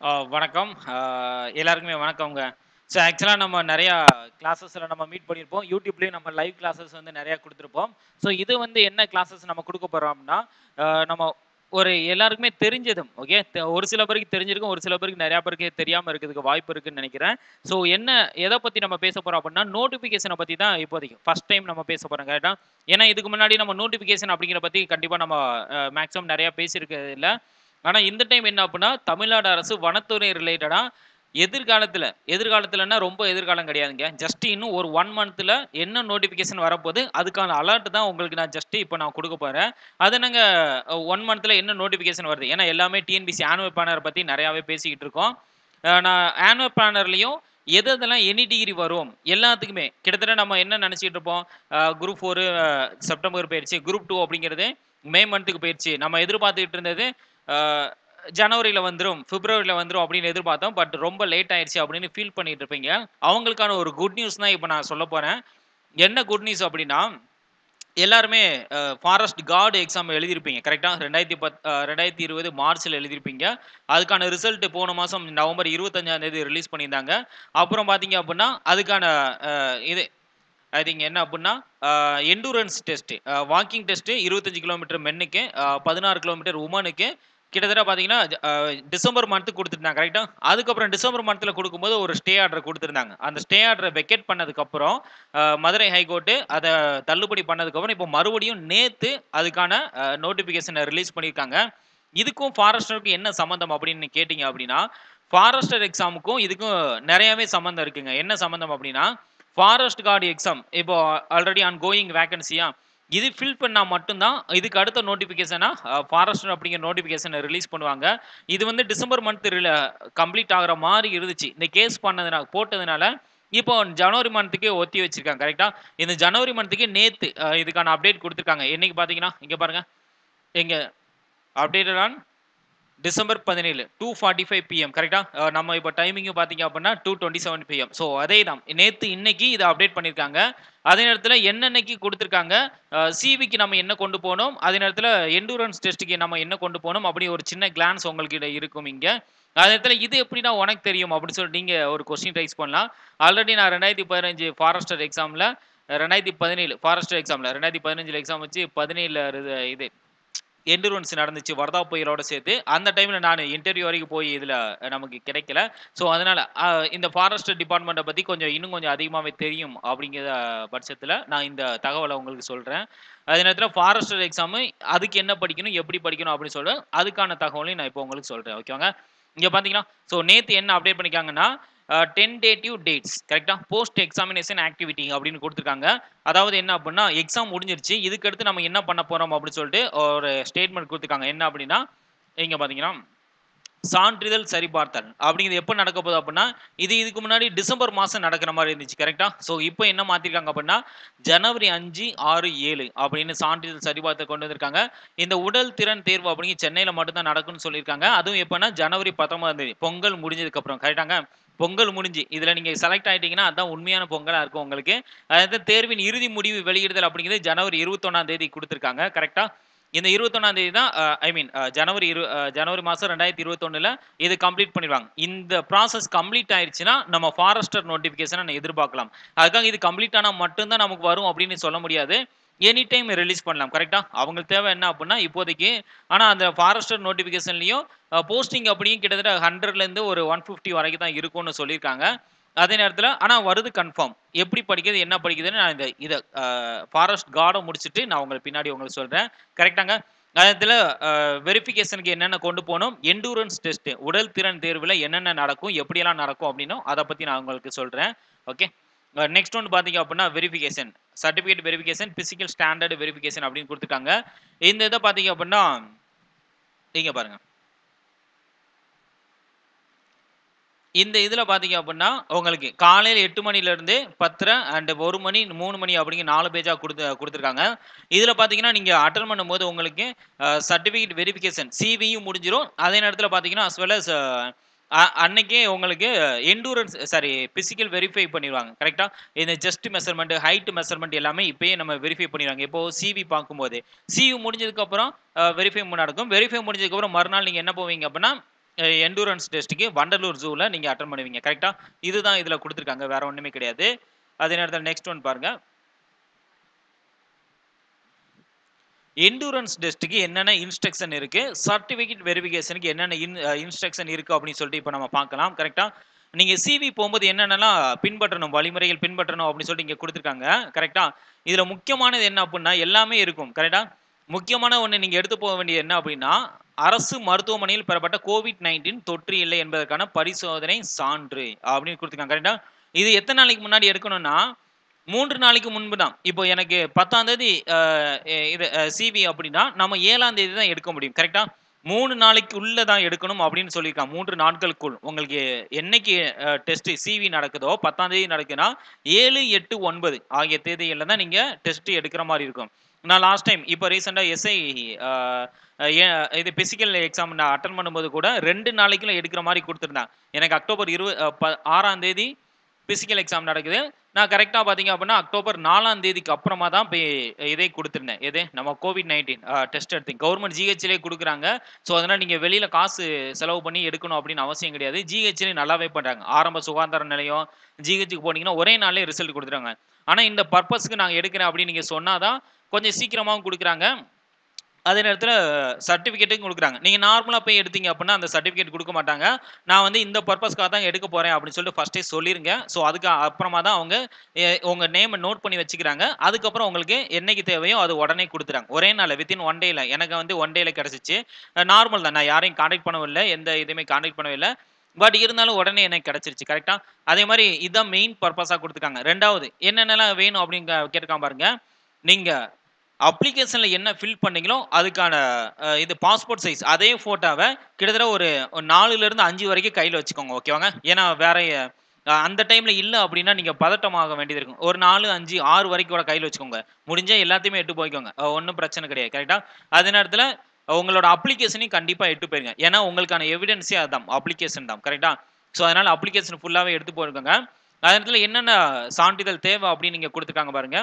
ஆ, வணக்கம் ஆ, எல்லாருக்குமே வணக்கம்ங்க ஸோ ஆக்சுவலாக நம்ம நிறையா கிளாஸஸில் நம்ம மீட் பண்ணியிருப்போம் யூடியூப்லேயும் நம்ம லைவ் கிளாஸஸ் வந்து நிறையா கொடுத்துருப்போம் ஸோ இது வந்து என்ன கிளாஸஸ் நம்ம கொடுக்க போகிறோம்னா நம்ம ஒரு எல்லாருக்குமே தெரிஞ்சதும் ஓகே ஒரு சில பேருக்கு தெரிஞ்சிருக்கும் ஒரு சில பேருக்கு நிறையா பேருக்கு தெரியாமல் இருக்கிறதுக்கு வாய்ப்பு இருக்குன்னு நினைக்கிறேன் ஸோ என்ன எதை பற்றி நம்ம பேச போகிறோம் அப்படின்னா நோட்டிஃபிகேஷனை பற்றி தான் இப்போதைக்கு ஃபர்ஸ்ட் டைம் நம்ம பேச போகிறோம் கரெக்டாக ஏன்னா இதுக்கு முன்னாடி நம்ம நோட்டிஃபிகேஷன் அப்படிங்கிற பற்றி கண்டிப்பாக நம்ம மேக்ஸிமம் நிறையா பேசியிருக்கிறது இல்லை ஆனால் இந்த டைம் என்ன அப்படின்னா தமிழ்நாடு அரசு வனத்துறை ரிலேட்டடாக எதிர்காலத்தில் எதிர்காலத்துலன்னா ரொம்ப எதிர்காலம் கிடையாதுங்க ஜஸ்ட் இன்னும் ஒரு ஒன் மந்த்தில் என்ன நோட்டிஃபிகேஷன் வரப்போகுது அதுக்கான அலர்ட் தான் உங்களுக்கு நான் ஜஸ்ட் இப்போ நான் கொடுக்க போகிறேன் அது நாங்கள் ஒன் மந்த்தில் என்ன நோட்டிஃபிகேஷன் வருது ஏன்னா எல்லாமே டிஎன்பிசி ஆனுவல் பிளானர் பற்றி நிறையாவே பேசிக்கிட்டு இருக்கோம் அஹ் நான் ஆனுவல் பிளானர்லையும் எது எதெல்லாம் எனி டிகிரி வரும் எல்லாத்துக்குமே கிட்டத்தட்ட நம்ம என்ன நினச்சிட்டு இருப்போம் குரூப் ஃபோரு செப்டம்பர் போயிடுச்சு குரூப் டூ அப்படிங்கிறது மே மந்த்துக்கு போயிடுச்சு நம்ம எதிர்பார்த்துக்கிட்டு இருந்தது ஜனவரியில் வந்துடும் பிப்ரவரியில் வந்துடும் அப்படின்னு எதிர்பார்த்தோம் பட் ரொம்ப லேட் ஆயிடுச்சு அப்படின்னு ஃபீல் பண்ணிட்டு இருப்பீங்க அவங்களுக்கான ஒரு குட் நியூஸ் தான் இப்போ நான் சொல்ல போகிறேன் என்ன குட் நியூஸ் அப்படின்னா எல்லாருமே ஃபாரஸ்ட் கார்டு எக்ஸாம் எழுதியிருப்பீங்க கரெக்டாக ரெண்டாயிரத்தி பத் ரெண்டாயிரத்தி இருபது மார்ச்சில் எழுதியிருப்பீங்க அதுக்கான ரிசல்ட் போன மாதம் நவம்பர் இருபத்தஞ்சாம் தேதி ரிலீஸ் பண்ணியிருந்தாங்க அப்புறம் பார்த்தீங்க அப்படின்னா அதுக்கான அஹ், இது ஐ திங்க் என்ன அப்படின்னா எண்டூரன்ஸ் டெஸ்ட்டு வாக்கிங் டெஸ்ட்டு இருபத்தஞ்சு கிலோமீட்டர் மென்னுக்கு பதினாறு கிலோமீட்டர் உமனுக்கு கிட்டத்தட்ட பார்த்தீங்கன்னா அஹ், டிசம்பர் மந்த்து கொடுத்துருந்தாங்க கரெக்டாக அதுக்கப்புறம் டிசம்பர் மந்த்தில் கொடுக்கும்போது ஒரு ஸ்டே ஆர்டர் கொடுத்துருந்தாங்க அந்த ஸ்டே ஆர்டரை வெக்கேட் பண்ணதுக்கப்புறம் அஹ், மதுரை ஹைகோர்ட்டு அதை தள்ளுபடி பண்ணதுக்கப்புறம் இப்போ மறுபடியும் நேற்று அதுக்கான நோட்டிஃபிகேஷனை ரிலீஸ் பண்ணியிருக்காங்க இதுக்கும் ஃபாரஸ்டருக்கும் என்ன சம்மந்தம் அப்படின்னு கேட்டிங்க அப்படின்னா ஃபாரஸ்டர் எக்ஸாமுக்கும் இதுக்கும் நிறையாவே சம்மந்தம் இருக்குங்க என்ன சம்மந்தம் அப்படின்னா ஃபாரஸ்ட் கார்டு எக்ஸாம் இப்போ ஆல்ரெடி ஆன் கோயிங் வேகன்சியா இது ஃபில் பண்ணால் மட்டும்தான் இதுக்கு அடுத்த நோட்டிஃபிகேஷனாக ஃபாரஸ்டர் அப்படிங்கிற நோட்டிஃபிகேஷனை ரிலீஸ் பண்ணுவாங்க இது வந்து டிசம்பர் மந்த் கம்ப்ளீட் ஆகிற மாதிரி இருந்துச்சு இந்த கேஸ் பண்ணதுனால போட்டதுனால இப்போ ஜனவரி மந்த்துக்கு ஒத்தி வச்சிருக்காங்க கரெக்டாக இந்த ஜனவரி மந்த்துக்கு நேற்று இதுக்கான அப்டேட் கொடுத்துருக்காங்க என்னைக்கு பார்த்தீங்கன்னா இங்கே பாருங்கள் எங்கே அப்டேட்டட் ஆன் டிசம்பர் பதினேழு டூ ஃபார்ட்டி ஃபைவ் பிஎம் கரெக்டாக நம்ம இப்போ டைமிங்கும் பார்த்தீங்க அப்படின்னா two twenty seven PM so அதே தான் நேற்று இன்னைக்கு இதை அப்டேட் பண்ணியிருக்காங்க அதே நேரத்தில் என்னென்னைக்கு கொடுத்துருக்காங்க சிவிக்கு நம்ம என்ன கொண்டு போகணும் அதே நேரத்தில் எண்டூரன்ஸ் டெஸ்ட்டுக்கு நம்ம என்ன கொண்டு போகணும் அப்படி ஒரு சின்ன கிளான்ஸ் உங்களுக்கு இருக்கும் இங்கே அதே நேரத்தில் இது எப்படின்னா உனக்கு தெரியும் அப்படின்னு சொல்லி நீங்கள் ஒரு கொஸ்டின் ரைஸ் பண்ணலாம் ஆல்ரெடி நான் ரெண்டாயிரத்தி பதினஞ்சு ஃபாரஸ்டர் எக்ஸாமில் ரெண்டாயிரத்தி பதினேழு ஃபாரஸ்டர் எக்ஸாமில் ரெண்டாயிரத்தி பதினஞ்சில் எக்ஸாம் வச்சு பதினேழில் இது எண்டூரன்ஸ் நடந்துச்சு வரதா புயலோட சேர்த்து அந்த டைமில் நான் இன்டர்வியூ வரைக்கும் போய் இதில் நமக்கு கிடைக்கல ஸோ அதனால் இந்த ஃபாரஸ்ட் டிபார்ட்மெண்ட்டை பற்றி கொஞ்சம் இன்னும் கொஞ்சம் அதிகமாகவே தெரியும் அப்படிங்கிற பட்சத்தில் நான் இந்த தகவலை உங்களுக்கு சொல்கிறேன் அதே நேரத்தில் ஃபாரஸ்டர் எக்ஸாமு அதுக்கு என்ன படிக்கணும் எப்படி படிக்கணும் அப்படின்னு சொல்ல அதுக்கான தகவலையும் நான் இப்போ உங்களுக்கு சொல்கிறேன் ஓகேவாங்க இங்கே பார்த்தீங்கன்னா ஸோ நேற்று என்ன அப்டேட் பண்ணிக்காங்கன்னா டென்டேட்டிவ் டேட்ஸ் கரெக்டாக போஸ்ட் எக்ஸாமினேஷன் ஆக்டிவிட்டி அப்படின்னு கொடுத்துருக்காங்க அதாவது என்ன அப்படின்னா எக்ஸாம் முடிஞ்சிருச்சு இதுக்கடுத்து நம்ம என்ன பண்ண போகிறோம் அப்படின்னு சொல்லிட்டு ஒரு ஸ்டேட்மெண்ட் கொடுத்துருக்காங்க என்ன அப்படின்னா இங்கே பார்த்தீங்கன்னா சான்றிதழ் சரிபார்த்தல் அப்படிங்கிறது எப்போ நடக்க போகுது அப்படின்னா இது இதுக்கு முன்னாடி டிசம்பர் மாதம் நடக்கிற மாதிரி இருந்துச்சு கரெக்டாக ஸோ இப்போ என்ன மாற்றிருக்காங்க அப்படின்னா ஜனவரி அஞ்சு ஆறு ஏழு அப்படின்னு சான்றிதழ் சரிபார்த்தல் கொண்டு வந்திருக்காங்க இந்த உடல் திறன் தேர்வு அப்படிங்க சென்னையில் மட்டும்தான் நடக்கும்னு சொல்லியிருக்காங்க அதுவும் எப்போன்னா ஜனவரி பத்தொன்பதாம் தேதி பொங்கல் முடிஞ்சதுக்கப்புறம் கரெக்டாங்க பொங்கல் முடிஞ்சு இதில் நீங்கள் செலக்ட் ஆகிட்டீங்கன்னா அதுதான் உண்மையான பொங்கலாக இருக்கும் உங்களுக்கு அதாவது தேர்வின் இறுதி முடிவு வெளியிடுதல் அப்படிங்கிறது ஜனவரி இருபத்தொன்னாம் தேதி கொடுத்துருக்காங்க கரெக்டாக இந்த இருபத்தொன்னாம் தேதி தான் ஐ மீன் ஜனவரி இரு அஹ், ஜனவரி மாதம் ரெண்டாயிரத்தி இருபத்தொன்னில் இது கம்ப்ளீட் பண்ணிடுவாங்க இந்த ப்ராசஸ் கம்ப்ளீட் ஆயிடுச்சுன்னா நம்ம ஃபாரஸ்டர் நோட்டிஃபிகேஷனை நம்ம எதிர்பார்க்கலாம் அதுக்காக இது கம்ப்ளீட் ஆனால் மட்டும்தான் நமக்கு வரும் அப்படின்னு சொல்ல முடியாது எனி டைம் ரிலீஸ் பண்ணலாம் கரெக்டாக அவங்களுக்கு தேவை என்ன அப்படின்னா இப்போதைக்கு ஆனால் அந்த ஃபாரஸ்டர் நோட்டிஃபிகேஷன்லையும் போஸ்டிங் அப்படியும் கிட்டத்தட்ட ஹண்ட்ரட்லேருந்து ஒரு ஒன் ஃபிஃப்டி வரைக்கும் தான் இருக்கும்னு சொல்லியிருக்காங்க அதே நேரத்தில் ஆனால் வருது கன்ஃபார்ம் எப்படி படிக்கிறது என்ன படிக்குதுன்னு நான் இந்த இதை ஃபாரஸ்ட் கார்டை முடிச்சுட்டு நான் உங்களுக்கு பின்னாடி உங்களுக்கு சொல்கிறேன் கரெக்டாங்க அதில் வெரிஃபிகேஷனுக்கு என்னென்ன கொண்டு போகணும் எண்டூரன்ஸ் டெஸ்ட்டு உடல் திறன் தேர்வில் என்னென்ன நடக்கும் எப்படியெல்லாம் நடக்கும் அப்படின்னும் அதை பற்றி நான் உங்களுக்கு சொல்கிறேன் ஓகே நெக்ஸ்ட் ஒன்று பார்த்தீங்க அப்படின்னா verification certificate verification physical standard verification அப்படின்னு கொடுத்துருக்காங்க இந்த இதை பார்த்தீங்க அப்படின்னா இங்கே பாருங்க இந்த இதில் பார்த்தீங்க அப்படின்னா உங்களுக்கு காலையில் எட்டு மணிலேருந்து பத்தரை அண்ட் ஒரு மணி மூணு மணி அப்படிங்கிற நாலு பேஜாக கொடுத்து கொடுத்துருக்காங்க இதில் பார்த்தீங்கன்னா நீங்கள் அட்டன் பண்ணும்போது உங்களுக்கு சர்டிஃபிகேட் வெரிஃபிகேஷன் சிவியும் முடிஞ்சிடும் அதே நேரத்தில் பார்த்தீங்கன்னா as well as அ- அன்னைக்கே உங்களுக்கு எண்டூரன்ஸ் சாரி பிசிக்கல் வெரிஃபை பண்ணிடுவாங்க கரெக்டாக இந்த ஜஸ்ட் மெஷர்மெண்ட் ஹைட் மெஷர்மெண்ட் எல்லாமே இப்போயே நம்ம வெரிஃபை பண்ணிடுவாங்க இப்போ சிவி பார்க்கும்போது சிவி முடிஞ்சதுக்கப்புறம் வெரிஃபை நடக்கும் வெரிஃபை முடிஞ்சதுக்கப்புறம் மறுநாள் நீங்கள் என்ன போவீங்க அப்படின்னா எண்டூரன்ஸ் டெஸ்ட்டுக்கு வண்டலூர் ஜூவில் நீங்கள் அட்டன் பண்ணுவீங்க கரெக்டாக இதுதான் இதில் கொடுத்துருக்காங்க வேற ஒன்றுமே கிடையாது அதே நேரத்தில் நெக்ஸ்ட் ஒன் பாருங்க எண்டூரன்ஸ் டெஸ்ட்டுக்கு என்னென்ன இன்ஸ்ட்ரக்ஷன் இருக்கு சர்டிஃபிகேட் வெரிஃபிகேஷனுக்கு என்னென்ன இன் இன்ஸ்ட்ரக்ஷன் இருக்கு அப்படின்னு சொல்லிட்டு இப்போ நம்ம பார்க்கலாம் கரெக்டா நீங்க சிவி போகும்போது என்னென்னலாம் பின்பற்றணும் வழிமுறைகள் பின்பற்றணும் அப்படின்னு சொல்லிட்டு இங்க கொடுத்துருக்காங்க கரெக்டா இதுல முக்கியமானது என்ன அப்படின்னா எல்லாமே இருக்கும் கரெக்டா முக்கியமான ஒன்று நீங்க எடுத்து போக வேண்டியது என்ன அப்படின்னா அரசு மருத்துவமனையில் பெறப்பட்ட கோவிட் நைன்டீன் தொற்று இல்லை என்பதற்கான பரிசோதனை சான்று அப்படின்னு கொடுத்துருக்காங்க கரெக்டா இது எத்தனை நாளைக்கு முன்னாடி எடுக்கணும்னா மூன்று நாளைக்கு முன்பு தான் இப்போ எனக்கு பத்தாம் தேதி அஹ், எ- இது சிவி அப்படின்னா நம்ம ஏழாம் தேதி தான் எடுக்க முடியும் கரெக்டா மூணு நாளைக்கு உள்ள தான் எடுக்கணும் அப்படின்னு சொல்லியிருக்காங்க மூன்று நாட்களுக்குள் உங்களுக்கு என்னைக்கு டெஸ்ட் சிவி நடக்குதோ பத்தாம் தேதி நடக்குதுன்னா ஏழு எட்டு ஒன்பது ஆகிய தேதிகளில் தான் நீங்கள் டெஸ்ட் எடுக்கிற மாதிரி இருக்கும் நான் லாஸ்ட் டைம் இப்போ ரீசெண்டாக எஸ்ஐ இது பிசிக்கல் எக்ஸாம் நான் அட்டன் பண்ணும்போது கூட ரெண்டு நாளைக்குள்ள எடுக்கிற மாதிரி கொடுத்துருந்தாங்க எனக்கு அக்டோபர் இருபது ஆறாம் தேதி பிசிக்கல் எக்ஸாம் நடக்குது நான் கரெக்டாக பார்த்தீங்க அப்படின்னா அக்டோபர் நாலாம் தேதிக்கு அப்புறமா தான் போய் இதே கொடுத்துருந்தேன் எது நம்ம கோவிட் நைன்டீன் டெஸ்ட் எடுத்தேன் கவர்மெண்ட் ஜிஹெச்லேயே கொடுக்குறாங்க ஸோ அதனால் நீங்கள் வெளியில் காசு செலவு பண்ணி எடுக்கணும் அப்படின்னு அவசியம் கிடையாது ஜிஹெச்லேயே நல்லாவே பண்ணுறாங்க ஆரம்ப சுகாதார நிலையம் ஜிஹெச்சுக்கு போனீங்கன்னா ஒரே நாள்லேயே ரிசல்ட் கொடுத்துறாங்க ஆனால் இந்த பர்பஸ்க்கு நாங்கள் எடுக்கிறேன் அப்படின்னு நீங்கள் சொன்னாதான் கொஞ்சம் சீக்கிரமாகவும் கொடுக்குறாங்க அதே நேரத்தில் சர்டிஃபிகேட்டும் கொடுக்குறாங்க நீங்கள் நார்மலாக போய் எடுத்தீங்க அப்படின்னா அந்த சர்டிஃபிகேட் கொடுக்க மாட்டாங்க நான் வந்து இந்த பர்பஸ்க்காக தான் எடுக்க போகிறேன் அப்படின்னு சொல்லிட்டு ஃபஸ்ட்டே சொல்லிருங்க ஸோ அதுக்கு அப்புறமா தான் அவங்க எ- உங்க நேமை நோட் பண்ணி வச்சுக்கிறாங்க அதுக்கப்புறம் உங்களுக்கு என்னைக்கு தேவையோ அது உடனே கொடுத்துறாங்க ஒரே நாள் வித்தின் ஒன் டேல எனக்கு வந்து ஒன் டேல கிடச்சிச்சு நார்மல் தான் நான் யாரையும் காண்டாக்ட் பண்ணவில்லை எந்த இதுவுமே காண்டாக்ட் பண்ணவில்லை பட் இருந்தாலும் உடனே எனக்கு கிடச்சிருச்சு கரெக்டாக அதே மாதிரி இதுதான் மெயின் பர்பஸாக கொடுத்துருக்காங்க ரெண்டாவது என்னென்னலாம் வேணும் அப்படின்னு கேட்டிருக்கான் பாருங்க நீங்கள் அப்ளிகேஷனில் என்ன ஃபில் பண்ணீங்களோ அதுக்கான அஹ், இது பாஸ்போர்ட் சைஸ் அதே ஃபோட்டோவை கிட்டத்தட்ட ஒரு ஒரு நாலுலேருந்து அஞ்சு வரைக்கும் கையில் வச்சுக்கோங்க ஓகேவாங்க ஏன்னா வேற அஹ், அந்த டைமில் இல்லை அப்படின்னா நீங்கள் பதட்டமாக வேண்டியது இருக்கும் ஒரு நாலு அஞ்சு ஆறு வரைக்கும் கூட கையில் வச்சுக்கோங்க முடிஞ்சால் எல்லாத்தையுமே எட்டு போய்க்கோங்க ஒன்றும் பிரச்சனை கிடையாது கரெக்டாக அதே நேரத்தில் உங்களோட அப்ளிகேஷனையும் கண்டிப்பாக எட்டு போயிருங்க ஏன்னா உங்களுக்கான எவிடன்ஸே அதுதான் அப்ளிகேஷன் தான் கரெக்டாக ஸோ அதனால் அப்ளிகேஷன் ஃபுல்லாகவே எடுத்து போயிருக்கோங்க அதே நேரத்தில் என்னென்ன சான்றிதழ் தேவை அப்படின்னு நீங்கள் கொடுத்துருக்காங்க பாருங்க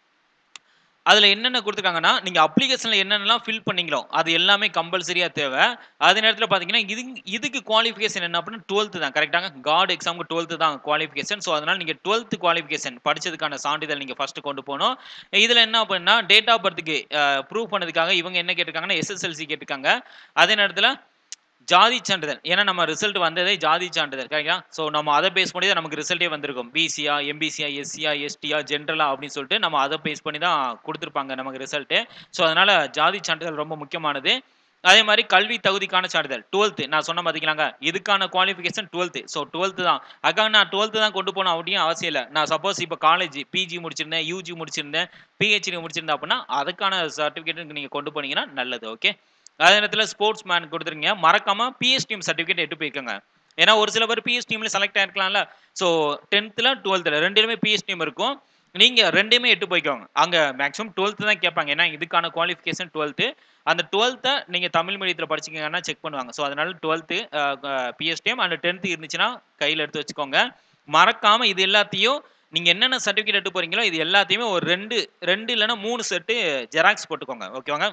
அதில் என்னென்ன கொடுத்துருக்காங்கன்னா நீங்கள் அப்ளிகேஷனில் என்னென்னலாம் ஃபில் பண்ணீங்களோ அது எல்லாமே கம்பல்சரியாக தேவை அதே நேரத்தில் பார்த்தீங்கன்னா இது இதுக்கு குவாலிஃபிகேஷன் என்ன அப்படின்னா டுவெல்த்து தான் கரெக்டாங்க காட் எக்ஸாமுக்கு டுவெல்த்து தான் குவாலிஃபிகேஷன் ஸோ அதனால் நீங்கள் டுவெல்த்து குவாலிஃபிகேஷன் படிச்சதுக்கான சான்றிதழ் நீங்கள் ஃபஸ்ட்டு கொண்டு போகணும் இதில் என்ன அப்படின்னா டேட் ஆஃப் பர்த்துக்கு ப்ரூவ் பண்ணதுக்காக இவங்க என்ன கேட்டிருக்காங்கன்னா எஸ்எஸ்எல்சி கேட்டிருக்காங்க அதே நேரத்தில் ஜாதி சான்றிதழ் ஏன்னா நம்ம ரிசல்ட் வந்ததே ஜாதி சான்றிதழ் கரெக்டா ஸோ நம்ம அதை பேஸ் பண்ணி தான் நமக்கு ரிசல்ட்டே வந்திருக்கும் பிசியா எம்பிசியா எஸ்சியா எஸ்டியா ஜென்ரலா அப்படின்னு சொல்லிட்டு நம்ம அதை பேஸ் பண்ணி தான் கொடுத்துருப்பாங்க நமக்கு ரிசல்ட்டு ஸோ அதனால ஜாதி சான்றிதழ் ரொம்ப முக்கியமானது அதே மாதிரி கல்வி தகுதிக்கான சான்றிதழ் டுவெல்த்து நான் சொன்ன பார்த்தீங்களாங்க இதுக்கான குவாலிஃபிகேஷன் டுவெல்த்து ஸோ டுவெல்த்து தான் அதுக்காக நான் டுவெல்த்து தான் கொண்டு போகணும் அப்படின்னு அவசியம் இல்லை நான் சப்போஸ் இப்போ காலேஜ் பிஜி முடிச்சிருந்தேன் யூஜி முடிச்சிருந்தேன் பிஹெச்டி முடிச்சிருந்தேன் அப்படின்னா அதுக்கான சர்டிஃபிகேட் நீங்கள் கொண்டு போனீங்கன்னா நல்லது ஓகே அதே நேரத்தில் ஸ்போர்ட்ஸ் மேன் கொடுத்துருங்க மறக்காம பிஎஸ் டீம் சர்டிஃபிகேட் எடுத்து போய்க்கோங்க ஏன்னா ஒரு சில பேர் பிஎஸ் டீம்ல செலக்ட் ஆயிருக்கலாம்ல ஸோ டென்த்தில் டுவெல்த்தில் ரெண்டுலையுமே பிஎஸ் டீம் இருக்கும் நீங்கள் ரெண்டையுமே எட்டு போய்க்கோங்க அங்கே மேக்ஸிமம் டுவெல்த்து தான் கேட்பாங்க ஏன்னா இதுக்கான குவாலிஃபிகேஷன் டுவெல்த்து அந்த டுவெல்த்தை நீங்கள் தமிழ் மீடியத்தில் படிச்சிங்கன்னா செக் பண்ணுவாங்க ஸோ அதனால டுவெல்த்து பிஎஸ்டிஎம் அண்ட் டென்த்து இருந்துச்சுன்னா கையில் எடுத்து வச்சுக்கோங்க மறக்காமல் இது எல்லாத்தையும் நீங்கள் என்னென்ன சர்டிஃபிகேட் எடுத்து போகிறீங்களோ இது எல்லாத்தையுமே ஒரு ரெண்டு ரெண்டு இல்லைன்னா மூணு செட்டு ஜெராக்ஸ் போட்டுக்கோங்க ஓகேவாங்க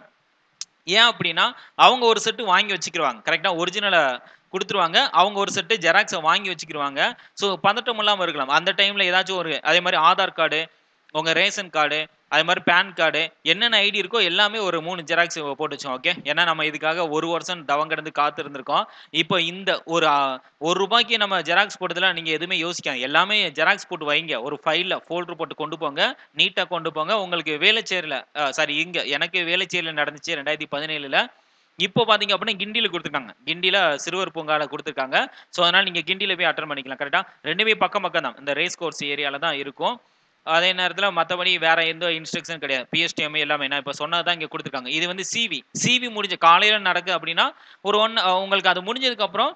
ஏன் அப்படின்னா அவங்க ஒரு செட்டு வாங்கி வச்சுக்கிருவாங்க கரெக்டாக ஒரிஜினலை கொடுத்துருவாங்க அவங்க ஒரு செட்டு ஜெராக்ஸை வாங்கி வச்சுக்கிருவாங்க ஸோ பதட்டம் இல்லாமல் இருக்கலாம் அந்த டைமில் ஏதாச்சும் ஒரு அதே மாதிரி ஆதார் கார்டு உங்கள் ரேஷன் கார்டு அதே மாதிரி பேன் கார்டு என்னென்ன ஐடி இருக்கோ எல்லாமே ஒரு மூணு ஜெராக்ஸ் போட்டு வச்சோம் ஓகே ஏன்னா நம்ம இதுக்காக ஒரு வருஷம் தவம் கிடந்து காத்து இருந்திருக்கோம் இப்போ இந்த ஒரு ஆ, ஒரு ரூபாய்க்கு நம்ம ஜெராக்ஸ் போட்டதில் நீங்கள் எதுவுமே யோசிக்காங்க எல்லாமே ஜெராக்ஸ் போட்டு வைங்க ஒரு ஃபைலில் ஃபோல்டர் போட்டு கொண்டு போங்க நீட்டாக கொண்டு போங்க உங்களுக்கு வேலைச்சேரில் சாரி இங்கே எனக்கு வேலைச்சேரியில் நடந்துச்சு ரெண்டாயிரத்தி பதினேழில் இப்போ பார்த்தீங்க அப்படின்னா கிண்டியில் கொடுத்துருக்காங்க கிண்டியில் சிறுவர் பூங்கால கொடுத்துருக்காங்க ஸோ அதனால் நீங்கள் கிண்டியில் போய் அட்டன் பண்ணிக்கலாம் கரெக்டாக ரெண்டுமே பக்கம் பக்கம் தான் இந்த ரேஸ் கோர்ஸ் ஏரியாவில் தான் இருக்கும் அதே நேரத்தில் மற்றபடி வேற எந்த இன்ஸ்ட்ரக்ஷன் கிடையாது பிஎஸ்டிஎம் எல்லாமே நான் இப்போ சொன்னது தான் இங்கே கொடுத்துருக்காங்க இது வந்து சிவி சிவி முடிஞ்ச காலையில் நடக்கு அப்படின்னா ஒரு ஒன் உங்களுக்கு அது முடிஞ்சதுக்கப்புறம்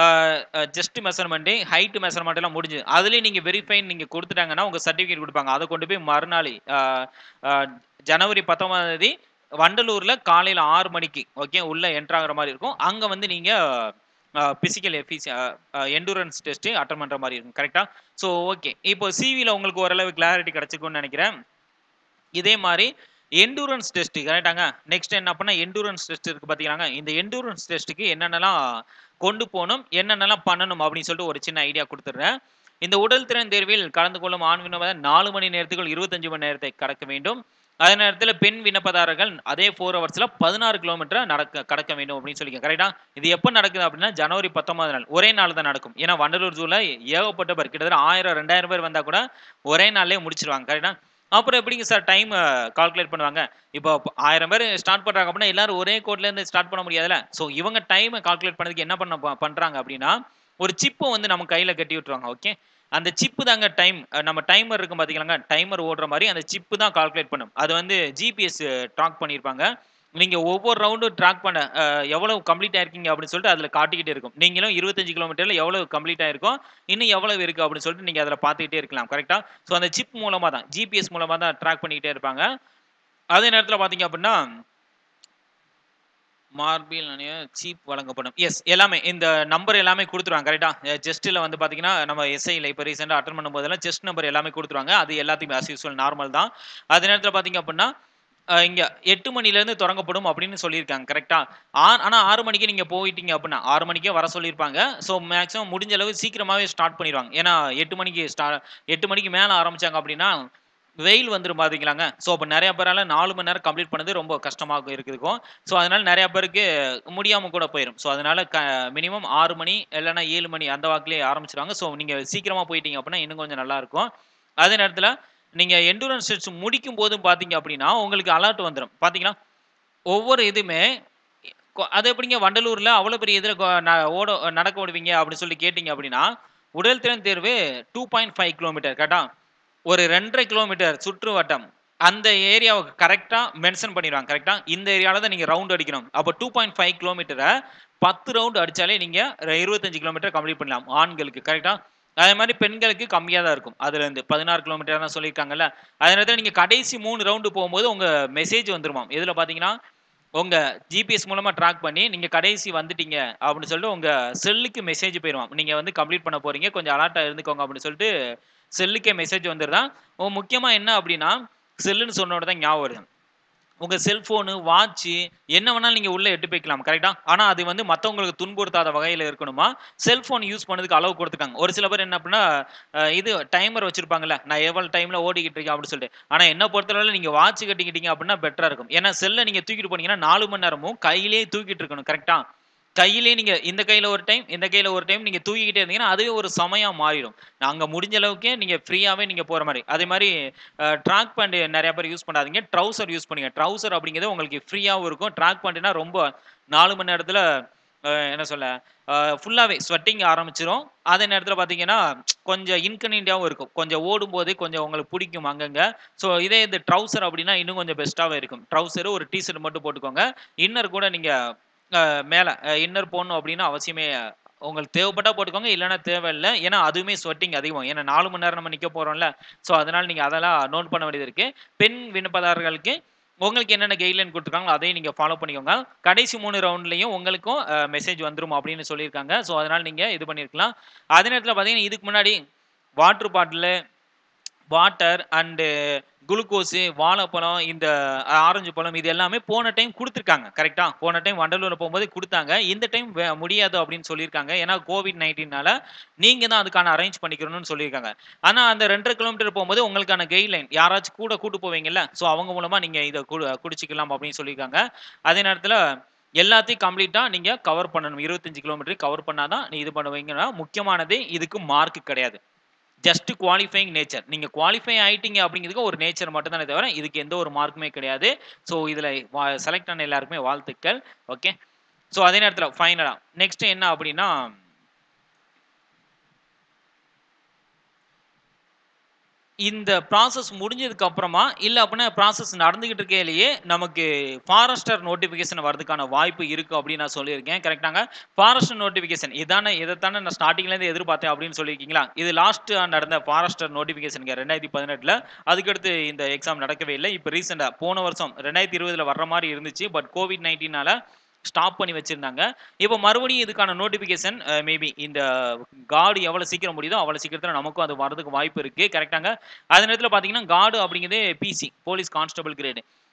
ஜஸ்ட் மெஷர்மெண்ட்டு ஹைட் மெஷர்மெண்ட் எல்லாம் முடிஞ்சது அதுலேயே நீங்கள் வெரிஃபைன் நீங்கள் கொடுத்துட்டாங்கன்னா உங்கள் சர்டிஃபிகேட் கொடுப்பாங்க அதை கொண்டு போய் மறுநாள் ஆஹ், ஆஹ், ஜனவரி பத்தொன்பதாம் தேதி வண்டலூரில் காலையில் ஆறு மணிக்கு ஓகே உள்ளே என்ட்ரு ஆகுற மாதிரி இருக்கும் அங்கே வந்து நீங்கள் பிசிக்கல் எஃபிசி எண்டூரன்ஸ் டெஸ்ட்டு அட்டன் பண்ணுற மாதிரி இருக்கும் கரெக்டாக ஸோ ஓகே இப்போ சிவியில் உங்களுக்கு ஓரளவு கிளாரிட்டி கிடச்சிக்கும்னு நினைக்கிறேன் இதே மாதிரி எண்டூரன்ஸ் டெஸ்ட் கரெக்டாங்க நெக்ஸ்ட் என்ன பண்ணா எண்டூரன்ஸ் டெஸ்ட் இருக்கு பாத்தீங்களாங்க இந்த எண்டூரன்ஸ் டெஸ்ட்டுக்கு என்னென்னலாம் கொண்டு போகணும் என்னென்னலாம் பண்ணணும் அப்படின்னு சொல்லிட்டு ஒரு சின்ன ஐடியா கொடுத்துட்றேன் இந்த உடல் திறன் தேர்வில் கலந்து கொள்ளும் ஆண் விண்ணப்பதாரர் நாலு மணி நேரத்துக்குள் இருபத்தஞ்சு மணி நேரத்தை கடக்க வேண்டும் அதே நேரத்தில் பெண் விண்ணப்பதாரர்கள் அதே ஃபோர் ஹவர்ஸில் பதினாறு கிலோமீட்டர் நடக்க கடக்க வேண்டும் அப்படின்னு சொல்லி கரெக்டா இது எப்போ நடக்குது அப்படின்னா ஜனவரி பத்தொன்பது நாள் ஒரே நாள் தான் நடக்கும் ஏன்னா வண்டலூர் ஜூவில் ஏகப்பட்ட பேர் கிட்டத்தட்ட ஆயிரம் ரெண்டாயிரம் பேர் வந்தால் கூட ஒரே நாள்லேயே முடிச்சிருவாங்க கரெக்டா அப்புறம் எப்படிங்க சார் டைம் கால்குலேட் பண்ணுவாங்க இப்போ ஆயிரம் பேர் ஸ்டார்ட் பண்ணுறாங்க அப்படின்னா எல்லாரும் ஒரே கோட்லேருந்து ஸ்டார்ட் பண்ண முடியாதுல்ல ஸோ இவங்க டைமை கால்குலேட் பண்ணதுக்கு என்ன பண்ண ப- பண்றாங்க அப்படின்னா ஒரு சிப்பை வந்து நம்ம கையில் கட்டி விட்டுருவாங்க ஓகே அந்த சிப்பு தாங்க டைம் நம்ம டைமர் இருக்கும் பார்த்தீங்களாங்க டைமர் ஓடுற மாதிரி அந்த சிப்பு தான் கால்குலேட் பண்ணும் அது வந்து ஜிபிஎஸ் ட்ராக் பண்ணியிருப்பாங்க நீங்கள் ஒவ்வொரு ரவுண்டும் ட்ராக் பண்ண அஹ், எவ்வளவு கம்ப்ளீட் ஆயிருக்கீங்க அப்படின்னு சொல்லிட்டு அதில் காட்டிக்கிட்டே இருக்கும் நீங்களும் இருபத்தஞ்சு கிலோமீட்டரில் எவ்வளவு கம்ப்ளீட் ஆயிருக்கும் இன்னும் எவ்வளவு இருக்கு அப்படின்னு சொல்லிட்டு நீங்கள் அதில் பார்த்துக்கிட்டே இருக்கலாம் கரெக்டாக ஸோ அந்த சிப் மூலமாக தான் ஜிபிஎஸ் மூலமாக தான் ட்ராக் பண்ணிக்கிட்டே இருப்பாங்க அதே நேரத்தில் பார்த்தீங்க அப்படின்னா மார்பில் சீப் வழங்கப்படும் எஸ் எல்லாமே இந்த நம்பர் எல்லாமே கொடுத்துருவாங்க கரெக்டா ஜஸ்ட்டில் வந்து பார்த்தீங்கன்னா நம்ம எஸ்ஐயில் இப்போ ரீசெண்டாக அட்டன் பண்ணும்போதெல்லாம் செஸ்ட் நம்பர் எல்லாமே கொடுத்துருவாங்க அது எல்லாத்தையுமே அஸ் யூஸ்வல் நார்மல் தான் அதே நேரத்தில் பார்த்தீங்க அப்படின்னா அஹ் இங்க எட்டு மணிலேருந்து தொடங்கப்படும் அப்படின்னு சொல்லியிருக்காங்க கரெக்டா ஆனால் ஆறு மணிக்கு நீங்கள் போயிட்டீங்க அப்படின்னா ஆறு மணிக்கே வர சொல்லியிருப்பாங்க ஸோ மேக்ஸிமம் முடிஞ்ச அளவு சீக்கிரமாகவே ஸ்டார்ட் பண்ணிடுவாங்க ஏன்னா எட்டு மணிக்கு ஸ்டா எட்டு மணிக்கு மேலே ஆரம்பிச்சாங்க அப்படின்னா வெயில் வந்துடும் பாத்தீங்களாங்க ஸோ அப்போ நிறைய பேரால நாலு மணி நேரம் கம்ப்ளீட் பண்ணது ரொம்ப கஷ்டமாக இருக்குதுக்கும் ஸோ அதனால நிறைய பேருக்கு முடியாம கூட போயிடும் ஸோ அதனால க மினிமம் ஆறு மணி இல்லைன்னா ஏழு மணி அந்த வாக்குலேயே ஆரம்பிச்சிருவாங்க ஸோ நீங்க சீக்கிரமா போயிட்டீங்க அப்படின்னா இன்னும் கொஞ்சம் நல்லா இருக்கும் அதே நேரத்தில் நீங்க எண்டூரன்ஸ் டெஸ்ட் முடிக்கும் போதும் பார்த்தீங்க அப்படின்னா உங்களுக்கு அலர்ட் வந்துடும் பார்த்தீங்களா ஒவ்வொரு இதுவுமே கொ- அது எப்படிங்க வண்டலூர்ல அவ்வளோ பெரிய இதில் ஓட நடக்க விடுவீங்க அப்படின்னு சொல்லி கேட்டிங்க அப்படின்னா உடல் திறன் தேர்வு டூ பாயிண்ட் ஃபைவ் கிலோமீட்டர் கரெக்டா ஒரு ரெண்டரை கிலோமீட்டர் சுற்று வட்டம் அந்த ஏரியாவுக்கு கரெக்டாக மென்ஷன் பண்ணிடுவாங்க கரெக்டாக இந்த ஏரியாவில் தான் நீங்கள் ரவுண்ட் அடிக்கணும் அப்போ டூ பாயிண்ட் ஃபைவ் கிலோமீட்டரை பத்து ரவுண்ட் அடித்தாலே நீங்கள் இருபத்தஞ்சு கிலோமீட்டர் கம்ப்ளீட் பண்ணலாம் ஆண்களுக்கு கரெக்டாக அதே மாதிரி பெண்களுக்கு கம்மியாக தான் இருக்கும் அதுலேருந்து பதினாறு கிலோமீட்டர் தான் சொல்லியிருக்காங்கல்ல அதே நேரத்தில் நீங்கள் கடைசி மூணு ரவுண்டு போகும்போது உங்கள் மெசேஜ் வந்துருமாம் இதில் பார்த்தீங்கன்னா உங்க ஜிபிஎஸ் மூலமா ட்ராக் பண்ணி நீங்க கடைசி வந்துட்டீங்க அப்படின்னு சொல்லிட்டு உங்க செல்லுக்கு மெசேஜ் போயிடுவான் நீங்க வந்து கம்ப்ளீட் பண்ண போறீங்க கொஞ்சம் அலர்ட்டா இருந்துக்கோங்க அப்படின்னு சொல்லிட்டு செல்லுக்கே மெசேஜ் வந்துடுதான் ஓ முக்கியமா என்ன அப்படின்னா செல்லுன்னு சொன்னோட தான் ஞாபகம் வருது உங்க செல்போனு வாட்சு என்ன வேணாலும் நீங்க உள்ள எட்டு போய்க்கலாம் கரெக்டா ஆனா அது வந்து மத்தவங்களுக்கு துன்புறுத்தாத வகையில இருக்கணுமா செல்போன் யூஸ் பண்ணதுக்கு அளவு கொடுத்துருக்காங்க ஒரு சில பேர் என்ன அப்படின்னா அஹ், இது டைமர் வச்சிருப்பாங்கல்ல நான் எவ்வளவு டைம்ல ஓடிக்கிட்டு இருக்கேன் அப்படின்னு சொல்லிட்டு ஆனா என்ன பொறுத்தளவுல நீங்க வாட்ச் கட்டிக்கிட்டீங்க அப்படின்னா பெட்டரா இருக்கும் ஏன்னா செல்லை நீங்க தூக்கிட்டு போனீங்கன்னா நாலு மணி நேரமும் கையிலேயே தூக்கிட்டு இருக்கணும் கரெக்டா கையிலே நீங்க இந்த கையில ஒரு டைம் இந்த கையில ஒரு டைம் நீங்க தூக்கிக்கிட்டே இருந்தீங்கன்னா அதுவே ஒரு சமயா மாறிடும் நாங்க முடிஞ்ச அளவுக்கு நீங்க ஃப்ரீயாவே நீங்க போற மாதிரி அதே மாதிரி ட்ராக் பேண்ட் நிறைய பேர் யூஸ் பண்ணாதீங்க ட்ரௌசர் யூஸ் பண்ணுங்க ட்ரௌசர் அப்படிங்கிறது உங்களுக்கு ஃப்ரீயாவும் இருக்கும் ட்ராக் பேண்ட்னா ரொம்ப நாலு மணி நேரத்துல அஹ், என்ன சொல்ல ஃபுல்லாகவே ஸ்வெட்டிங் ஆரம்பிச்சிரும் அதே நேரத்தில் பார்த்தீங்கன்னா கொஞ்சம் இன்கன்வீனியாகவும் இருக்கும் கொஞ்சம் ஓடும்போது கொஞ்சம் உங்களுக்கு பிடிக்கும் அங்கங்க ஸோ இதே இந்த ட்ரௌசர் அப்படின்னா இன்னும் கொஞ்சம் பெஸ்ட்டாகவே இருக்கும் ட்ரௌசர் ஒரு டிஷர்ட் மட்டும் போட்டுக்கோங்க இன்னர் கூட நீங்கள் மேலே இன்னர் போடணும் அப்படின்னு அவசியமே உங்களுக்கு தேவைப்பட்டா போட்டுக்கோங்க இல்லைன்னா தேவையில்லை ஏன்னா அதுவுமே ஸ்வெட்டிங் அதிகம் ஏன்னா நாலு மணி நேரம் நம்ம நிற்க போகிறோம்ல ஸோ அதனால் நீங்கள் அதெல்லாம் நோட் பண்ண வேண்டியது இருக்குது பெண் விண்ணப்பதாரர்களுக்கு உங்களுக்கு என்னென்ன கைட்லைன் கொடுத்துருக்காங்களோ அதையும் நீங்கள் ஃபாலோ பண்ணிக்கோங்க கடைசி மூணு ரவுண்ட்லையும் உங்களுக்கும் மெசேஜ் வந்துரும் அப்படின்னு சொல்லியிருக்காங்க ஸோ அதனால் நீங்கள் இது பண்ணியிருக்கலாம் அதே நேரத்தில் பார்த்தீங்கன்னா இதுக்கு முன்னாடி water bottle water and glucose வாழைப்பழம் இந்த ஆரஞ்சு பழம் இது எல்லாமே போன டைம் கொடுத்துருக்காங்க கரெக்டா போன டைம் வண்டலூரில் போகும்போது கொடுத்தாங்க இந்த டைம் முடியாது அப்படின்னு சொல்லியிருக்காங்க ஏன்னா கோவிட் நைன்டீனால நீங்கள் தான் அதுக்கான அரேஞ்ச் பண்ணிக்கணும்னு சொல்லியிருக்காங்க ஆனால் அந்த ரெண்டரை கிலோமீட்டர் போகும்போது உங்களுக்கான கைட்லைன் யாராச்சும் கூட கூட்டு போவீங்கல்ல ஸோ அவங்க மூலமாக நீங்கள் இதை கு குடிச்சிக்கலாம் அப்படின்னு சொல்லியிருக்காங்க அதே நேரத்தில் எல்லாத்தையும் கம்ப்ளீட்டாக நீங்கள் கவர் பண்ணணும் இருபத்தஞ்சு கிலோமீட்டர் கவர் பண்ணாதான் நீ இது பண்ணுவீங்கன்னா முக்கியமானது இதுக்கு மார்க் கிடையாது ஜஸ்ட் குவாலிஃபைங் நேச்சர் நீங்கள் குவாலிஃபை ஆயிட்டீங்க அப்படிங்கிறதுக்கு ஒரு நேச்சர் மட்டும் தானே தவிர இதுக்கு எந்த ஒரு மார்க்குமே கிடையாது ஸோ இதில் செலக்ட் ஆன எல்லாருக்குமே வாழ்த்துக்கள் ஓகே ஸோ அதே நேரத்தில் ஃபைனலாக நெக்ஸ்ட் என்ன அப்படின்னா இந்த ப்ராசஸ் முடிஞ்சதுக்கு அப்புறமா இல்லை அப்படின்னா ப்ராசஸ் நடந்துகிட்டு இருக்கையிலேயே நமக்கு ஃபாரஸ்டர் நோட்டிஃபிகேஷன் வரதுக்கான வாய்ப்பு இருக்கு அப்படின்னு நான் சொல்லியிருக்கேன் கரெக்டாங்க ஃபாரஸ்டர் நோட்டிஃபிகேஷன் இதானே இதைத்தானே நான் ஸ்டார்டிங்லேருந்து எதிர்பார்த்தேன் அப்படின்னு சொல்லியிருக்கீங்களா இது லாஸ்ட் நடந்த ஃபாரஸ்டர் நோட்டிஃபிகேஷனுங்க ரெண்டாயிரத்தி பதினெட்டில் அதுக்கடுத்து இந்த எக்ஸாம் நடக்கவே இல்லை இப்போ ரீசெண்டாக போன வருஷம் ரெண்டாயிரத்தி இருபதுல வர்ற மாதிரி இருந்துச்சு பட் கோவிட் நைன்டீனால ஸ்டாப் பண்ணி வச்சிருந்தாங்க இப்போ மறுபடியும் இதுக்கான நோட்டிஃபிகேஷன் மேபி இந்த கார்டு எவ்வளோ சீக்கிரம் முடியுதோ அவ்வளோ சீக்கிரத்தில் நமக்கும் அது வரதுக்கு வாய்ப்பு இருக்குது கரெக்டாங்க அதே நேரத்தில் பார்த்தீங்கன்னா கார்டு அப்படிங்கிறது பிசி போலீஸ் கான்ஸ்டபிள் கிரேடு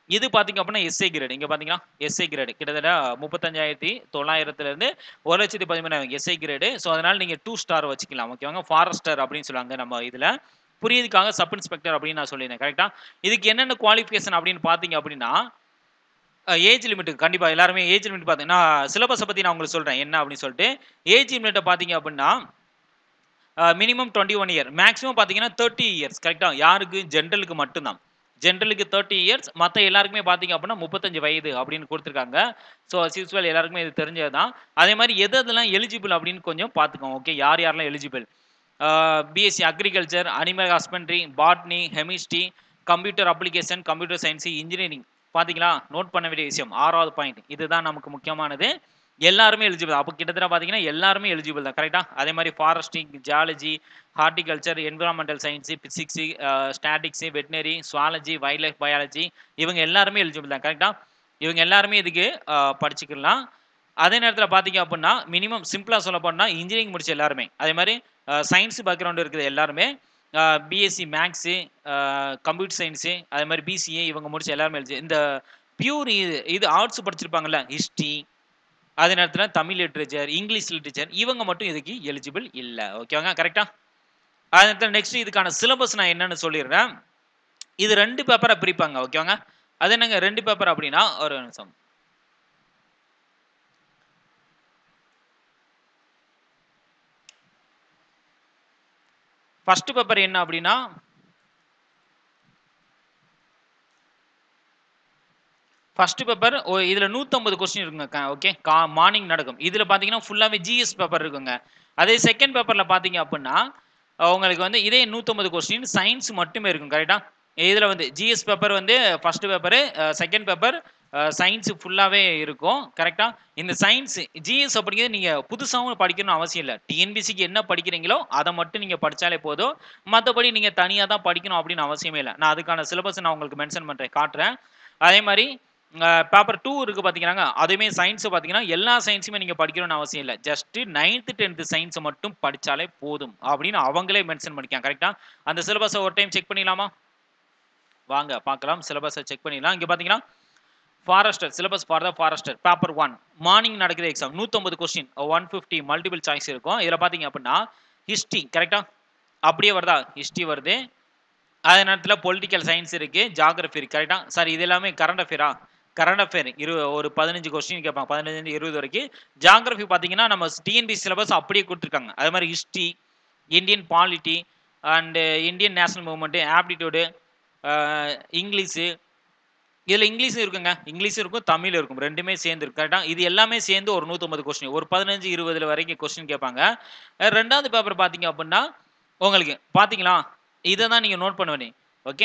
இது பார்த்தீங்க அப்படின்னா எஸ்ஐ கிரேடு இங்கே பார்த்தீங்கன்னா எஸ்ஐ கிரேடு கிட்டத்தட்ட முப்பத்தஞ்சாயிரத்தி தொள்ளாயிரத்துலேருந்து ஒரு லட்சத்தி பதிமூணாயிரம் எஸ்ஐ கிரேடு ஸோ அதனால் நீங்கள் டூ ஸ்டார் வச்சுக்கலாம் ஓகேவாங்க ஃபாரஸ்டர் அப்படின்னு சொல்லுவாங்க நம்ம இதில் புரியுதுக்காக சப் இன்ஸ்பெக்டர் அப்படின்னு நான் சொல்லியிருந்தேன் கரெக்டாக இதுக்கு என்னென்ன குவாலிஃபிகேஷன் அப்படின்னு பார்த்தீங்க அப்படின்னா ஏஜ் லிமிட் கண்டிப்பாக எல்லாருமே ஏஜ் லிமிட் பார்த்தீங்கன்னா சிலபஸை பற்றி நான் உங்களுக்கு சொல்கிறேன் என்ன அப்படின்னு சொல்லிட்டு ஏஜ் லிமிட்டை பார்த்தீங்க அப்படின்னா minimum twenty one year maximum பார்த்தீங்கன்னா தேர்ட்டி இயர்ஸ் கரெக்டாக யாருக்கு ஜென்ரலுக்கு மட்டும்தான் ஜென்ரலுக்கு தேர்ட்டி இயர்ஸ் மற்ற எல்லாருக்குமே பார்த்தீங்க அப்படின்னா முப்பத்தஞ்சு வயது அப்படின்னு கொடுத்துருக்காங்க ஸோ யூஸ்வல் எல்லாருக்குமே இது தெரிஞ்சது தான் அதே மாதிரி எது எதெல்லாம் எலிஜிபிள் அப்படின்னு கொஞ்சம் பார்த்துக்கோங்க ஓகே யார் யாரெல்லாம் eligible BSc agriculture animal husbandry botany chemistry computer application computer science engineering பார்த்தீங்களா நோட் பண்ண வேண்டிய விஷயம் ஆறாவது பாயிண்ட் இதுதான் நமக்கு முக்கியமானது எல்லாருமே எலிஜிபிள் அப்போ கிட்டத்தட்ட பார்த்தீங்கன்னா எல்லாருமே எலிஜிபிள் தான் கரெக்டாக அதே மாதிரி forestry geology horticulture environmental science physics statics veterinary zoology wildlife biology இவங்க எல்லாருமே எலிஜிபிள் தான் கரெக்டாக இவங்க எல்லாருமே இதுக்கு படிச்சுக்கலாம் அதே நேரத்தில் பார்த்தீங்க அப்படின்னா மினிமம் சிம்பிளாக சொல்ல போனால் இன்ஜினியரிங் முடிச்ச எல்லாருமே அதே மாதிரி சயின்ஸ் பேக்ரவுண்டு இருக்குது எல்லாருமே பிஎஸ்சி மேக்ஸு கம்ப்யூட்டர் சயின்ஸு அதே மாதிரி பிசிஏ இவங்க முடிச்ச எல்லாருமே எழுதி இந்த பியூர் இது இது ஆர்ட்ஸ் படிச்சிருப்பாங்கல்ல ஹிஸ்ட்ரி அதே நேரத்தில் தமிழ் லிட்ரேச்சர் இங்கிலீஷ் லிட்ரேச்சர் இவங்க மட்டும் இதுக்கு எலிஜிபிள் இல்லை ஓகேவாங்க கரெக்டாக அதே நேரத்தில் நெக்ஸ்ட் இதுக்கான சிலபஸ் நான் என்னன்னு சொல்லிடுறேன் இது ரெண்டு பேப்பரை பிரிப்பாங்க ஓகேவாங்க அது என்னங்க ரெண்டு பேப்பர் அப்படின்னா ஒரு நிமிஷம் ஃபர்ஸ்ட் பேப்பர் என்ன அப்படின்னா ஃபர்ஸ்ட் பேப்பர் இதில் நூற்றம்பது கொஸ்டின் இருக்குங்க ஓகே கா மார்னிங் நடக்கும் இதில் பார்த்தீங்கன்னா ஃபுல்லாகவே ஜிஎஸ் பேப்பர் இருக்குங்க அதே செகண்ட் பேப்பரில் பார்த்தீங்க அப்படின்னா உங்களுக்கு வந்து இதே நூற்றம்பது கொஸ்டின் சயின்ஸ் மட்டுமே இருக்கும் கரெக்டாக இதில் வந்து ஜிஎஸ் பேப்பர் வந்து first paper second paper science ஃபுல்லாகவே இருக்கும் கரெக்டாக இந்த சயின்ஸ் ஜிஎஸ் அப்படிங்கிறது நீங்கள் புதுசாகவும் படிக்கணும்னு அவசியம் இல்லை டிஎன்பிசிக்கு என்ன படிக்கிறீங்களோ அதை மட்டும் நீங்கள் படித்தாலே போதும் மற்றபடி நீங்கள் தனியாக தான் படிக்கணும் அப்படின்னு அவசியமே இல்லை நான் அதுக்கான சிலபஸ் நான் உங்களுக்கு மென்ஷன் பண்ணுறேன் காட்டுறேன் அதே மாதிரி பேப்பர் டூ இருக்குது பார்த்தீங்கன்னா அதுவுமே சயின்ஸை பார்த்தீங்கன்னா எல்லா சயின்ஸுமே நீங்கள் படிக்கணும்னு அவசியம் இல்லை ஜஸ்ட்டு நைன்த்து டென்த்து சயின்ஸை மட்டும் படித்தாலே போதும் அப்படின்னு அவங்களே மென்ஷன் பண்ணிக்காங்க கரெக்டாக அந்த சிலபஸை ஒரு டைம் செக் பண்ணிடலாமா வாங்க பார்க்கலாம் சிலபஸை செக் பண்ணிடலாம் இங்கே பார்த்தீங்கன்னா forester syllabus for the forester paper one morning நடக்குது எக்ஸாம் நூற்றம்பது question one fifty multiple choice இருக்கும் இதில் பார்த்தீங்க அப்படின்னா ஹிஸ்ட்ரி கரெக்டாக அப்படியே வருதா ஹிஸ்ட்ரி வருது அதே நேரத்தில் பொலிட்டிக்கல் சயின்ஸ் இருக்குது ஜாகிரஃபி இருக்குது கரெக்டாக சார் இது எல்லாமே கரண்ட் அஃபேரா கரண்ட் அஃபேர் இரு ஒரு பதினஞ்சு கொஸ்டின் கேட்பாங்க பதினஞ்சு இருபது வரைக்கும் ஜாகிரஃபி பார்த்தீங்கன்னா நம்ம டிஎன்பி சிலபஸ் அப்படியே கொடுத்துருக்காங்க அது மாதிரி history Indian polity and Indian national movement aptitude English இதில் இங்கிலீஷும் இருக்குங்க இங்கிலீஷும் இருக்கும் தமிழ் இருக்கும் ரெண்டுமே சேர்ந்து இருக்கும் கரெக்டாக இது எல்லாமே சேர்ந்து ஒரு நூற்றம்பது கொஸ்டின் ஒரு பதினஞ்சு இருபதுல வரைக்கும் கொஸ்டின் கேட்பாங்க ரெண்டாவது பேப்பர் பார்த்தீங்க அப்படின்னா உங்களுக்கு பார்த்தீங்களா இதை தான் நீங்கள் நோட் பண்ண வேண்டிய ஓகே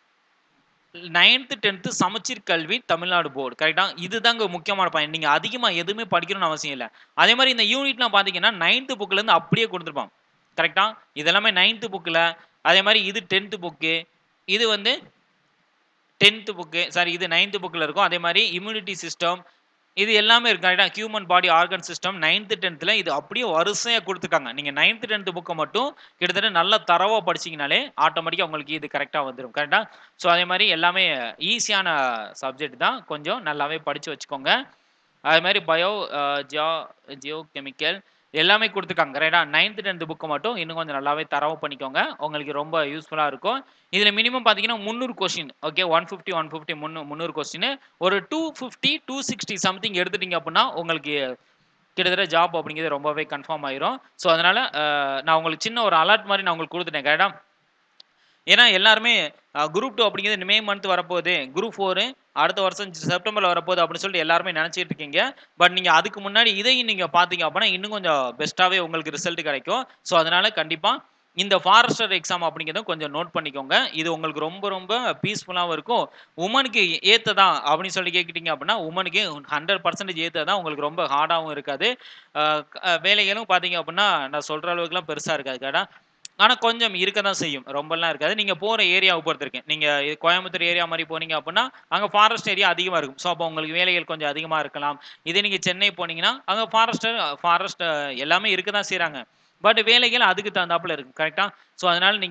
நைன்த்து டென்த்து சமச்சீர் கல்வி தமிழ்நாடு போர்டு கரெக்டாக இதுதாங்க முக்கியமான பாயிண்ட் நீங்கள் அதிகமாக எதுவுமே படிக்கணும்னு அவசியம் இல்லை அதே மாதிரி இந்த யூனிட்லாம் பார்த்தீங்கன்னா நைன்த்து புக்கிலேருந்து அப்படியே கொடுத்துருப்பான் கரெக்டாக இதெல்லாமே நைன்த்து புக்கில் அதே மாதிரி இது டென்த்து புக்கு இது வந்து டென்த்து புக்கு சாரி இது நைன்த்து புக்கில் இருக்கும் அதே மாதிரி இம்யூனிட்டி சிஸ்டம் இது எல்லாமே இருக்கு கரெக்டாக human body organ system ninth டென்த்தில் இது அப்படியே வரிசையாக கொடுத்துருக்காங்க நீங்கள் நைன்த்து டென்த்து புக்கை மட்டும் கிட்டத்தட்ட நல்ல தரவாக படிச்சிங்கனாலே ஆட்டோமேட்டிக்காக உங்களுக்கு இது கரெக்டாக வந்துடும் கரெக்டாக ஸோ அதே மாதிரி எல்லாமே ஈஸியான சப்ஜெக்ட் தான் கொஞ்சம் நல்லாவே படித்து வச்சுக்கோங்க அதே மாதிரி பயோ ஜியோ ஜியோ கெமிக்கல் எல்லாமே கொடுத்துருக்காங்க கரெக்டாக நைன்த்து டென்த்து புக்கை மட்டும் இன்னும் கொஞ்சம் நல்லாவே தரவு பண்ணிக்கோங்க உங்களுக்கு ரொம்ப யூஸ்ஃபுல்லாக இருக்கும் இதில் மினிமம் பார்த்தீங்கன்னா முந்நூறு question okay one fifty one fifty முந்நூ முந்நூறு கொஸ்டின் ஒரு two fifty two sixty something எடுத்துட்டீங்க அப்படின்னா உங்களுக்கு கிட்டத்தட்ட ஜாப் அப்படிங்கிறது ரொம்பவே கன்ஃபார்ம் ஆயிரும் ஸோ அதனால் நான் உங்களுக்கு சின்ன ஒரு அலர்ட் மாதிரி நான் உங்களுக்கு கொடுத்துட்டேன் கரெக்டாக ஏன்னா எல்லாருமே குரூப் டூ அப்படிங்கிறது மே மந்த் வரப்போகுது குரூப் ஃபோரு அடுத்த வருஷம் செப்டம்பரில் வரப்போகுது அப்படின்னு சொல்லிட்டு எல்லாருமே நினச்சிட்டு இருக்கீங்க பட் நீங்கள் அதுக்கு முன்னாடி இதையும் நீங்கள் பார்த்தீங்க அப்படின்னா இன்னும் கொஞ்சம் பெஸ்ட்டாகவே உங்களுக்கு ரிசல்ட் கிடைக்கும் ஸோ அதனால் கண்டிப்பாக இந்த ஃபாரஸ்டர் எக்ஸாம் அப்படிங்கிறதும் கொஞ்சம் நோட் பண்ணிக்கோங்க இது உங்களுக்கு ரொம்ப ரொம்ப பீஸ்ஃபுல்லாகவும் இருக்கும் உமனுக்கு ஏற்றதா அப்படின்னு சொல்லி கேட்கிட்டீங்க அப்படின்னா உமனுக்கு ஹண்ட்ரட் பர்சன்டேஜ் ஏற்றதா உங்களுக்கு ரொம்ப ஹார்டாகவும் இருக்காது வேலைகளும் பார்த்தீங்க அப்படின்னா நான் சொல்கிற அளவுக்குலாம் பெருசாக இருக்காது கேட்டா ஆனால் கொஞ்சம் இருக்க தான் செய்யும் ரொம்பலாம் இருக்காது நீங்கள் போகிற ஏரியாவை பொறுத்திருக்கேன் நீங்கள் கோயம்புத்தூர் ஏரியா மாதிரி போனீங்க அப்படின்னா அங்கே ஃபாரஸ்ட் ஏரியா அதிகமாக இருக்கும் ஸோ அப்போ உங்களுக்கு வேலைகள் கொஞ்சம் அதிகமாக இருக்கலாம் இதே நீங்கள் சென்னை போனீங்கன்னா அங்கே ஃபாரஸ்டர் ஃபாரஸ்ட் எல்லாமே இருக்க தான் செய்கிறாங்க பட் வேலைகள் அதுக்கு தகுந்தாப்புல இருக்கும் கரெக்டாக ஸோ அதனால் நீங்கள்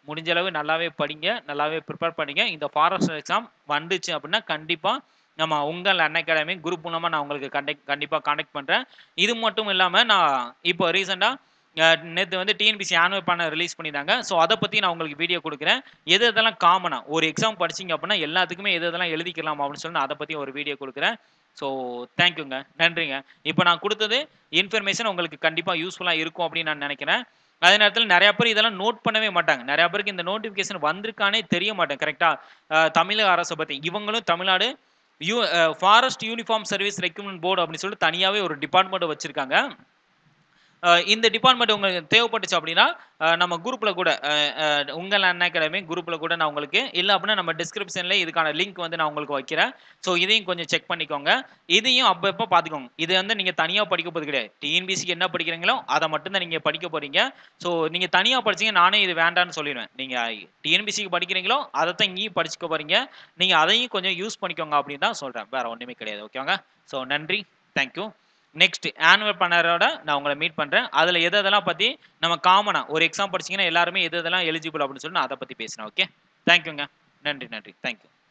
முடிஞ்ச அளவு நல்லாவே படிங்க நல்லாவே ப்ரிப்பேர் பண்ணிங்க இந்த ஃபாரஸ்ட் எக்ஸாம் வந்துச்சு அப்படின்னா கண்டிப்பாக நம்ம உங்கள் அன் அகாடமி குரூப் மூலமாக நான் உங்களுக்கு கண்டக்ட் கண்டிப்பாக காண்டாக்ட் பண்ணுறேன் இது மட்டும் இல்லாமல் நான் இப்போ ரீசெண்டாக நேற்று வந்து டிஎன்பிசி ஆனுவல் பண்ண ரிலீஸ் பண்ணியிருந்தாங்க ஸோ அதை பற்றி நான் உங்களுக்கு வீடியோ கொடுக்குறேன் எது எதெல்லாம் காமனாக ஒரு எக்ஸாம் படிச்சிங்க அப்படின்னா எல்லாத்துக்குமே எது எதெல்லாம் எழுதிக்கலாம் அப்படின்னு சொல்லி நான் அதை பற்றி ஒரு வீடியோ கொடுக்குறேன் ஸோ தேங்க்யூங்க நன்றிங்க இப்போ நான் கொடுத்தது இன்ஃபர்மேஷன் உங்களுக்கு கண்டிப்பாக யூஸ்ஃபுல்லாக இருக்கும் அப்படின்னு நான் நினைக்கிறேன் அதே நேரத்தில் நிறைய பேர் இதெல்லாம் நோட் பண்ணவே மாட்டாங்க நிறைய பேருக்கு இந்த நோட்டிஃபிகேஷன் வந்திருக்கானே தெரிய மாட்டேன் கரெக்டாக தமிழக அரசை பற்றி இவங்களும் தமிழ்நாடு யூ forest uniform service recruitment board அப்படின்னு சொல்லிட்டு தனியாகவே ஒரு டிபார்ட்மெண்ட் வச்சுருக்காங்க இந்த டிபார்ட்மெண்ட் உங்களுக்கு தேவைப்பட்டுச்சு அப்படின்னா நம்ம குரூப்பில் கூட உங்கள் அண்ணா அகாடமி குரூப்பில் கூட நான் உங்களுக்கு இல்லை அப்படின்னா நம்ம டிஸ்கிரிப்ஷனில் இதுக்கான லிங்க் வந்து நான் உங்களுக்கு வைக்கிறேன் ஸோ இதையும் கொஞ்சம் செக் பண்ணிக்கோங்க இதையும் அப்பப்போ பார்த்துக்கோங்க இது வந்து நீங்கள் தனியாக படிக்க போகிறது கிடையாது டிஎன்பிசிக்கு என்ன படிக்கிறீங்களோ அதை மட்டும்தான் நீங்கள் படிக்க போகிறீங்க ஸோ நீங்கள் தனியாக படிச்சீங்க நானே இது வேண்டான்னு சொல்லிடுவேன் நீங்கள் டிஎன்பிசிக்கு படிக்கிறீங்களோ அதை தான் இங்கேயும் படிச்சுக்க போகிறீங்க நீங்கள் அதையும் கொஞ்சம் யூஸ் பண்ணிக்கோங்க அப்படின்னு தான் சொல்கிறேன் வேறு ஒன்றுமே கிடையாது ஓகேவாங்க ஸோ நன்றி தேங்க்யூ நெக்ஸ்ட் ஆனுவல் பண்ணரோட நான் உங்களை மீட் பண்ணுறேன் அதில் எது எதெல்லாம் பற்றி நம்ம காமனாக ஒரு எக்ஸாம் படிச்சிங்கன்னா எல்லாருமே எது எதெல்லாம் எலிஜிபிள் அப்படின்னு சொல்லி நான் அதை பற்றி பேசுகிறேன் ஓகே தேங்க்யூங்க நன்றி நன்றி தேங்க்யூ